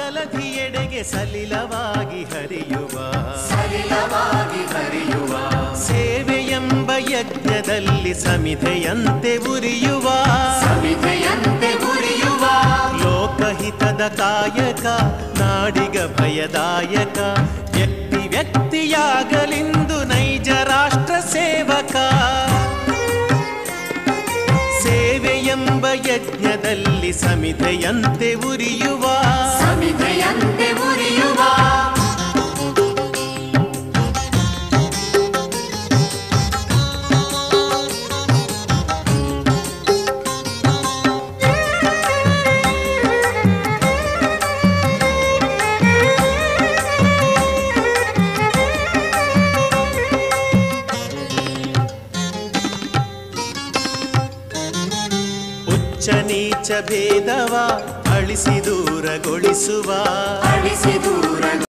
ಜಲಧಿಯೆಡೆಗೆ ಸಲಿಲವಾಗಿ ಹರಿಯುವ ಸಲಿಲವಾಗಿ ಹರಿಯುವ ಸೇವೆಯೆಂಬ ಯಜ್ಞದಲ್ಲಿ ಸಮಿಧೆಯಂತೆ ಉರಿಯುವ ಸಮಿತೆಯಂತೆ ಉರಿಯುವ ಲೋಕಹಿತದ ಕಾಯಕ ನಾಡಿಗ ಭಯದಾಯಕ ವ್ಯಕ್ತಿ ವ್ಯಕ್ತಿಯಾಗಲಿಂದು ನೈಜ ರಾಷ್ಟ್ರ ಸೇವಕ ಸೇವೆಯೆಂಬ ಯಜ್ಞದಲ್ಲಿ ಸಮಿಧೆಯಂತೆ ಉರಿಯುವ ಸಮಿತೆಯಂತೆ ಉರಿಯುವ ಉಚ್ಚ ನೀಚ ಭೇದವ ಅಳಿಸಿ ದೂರಗೊಳಿಸುವ ಅಳಿಸಿ ದೂರ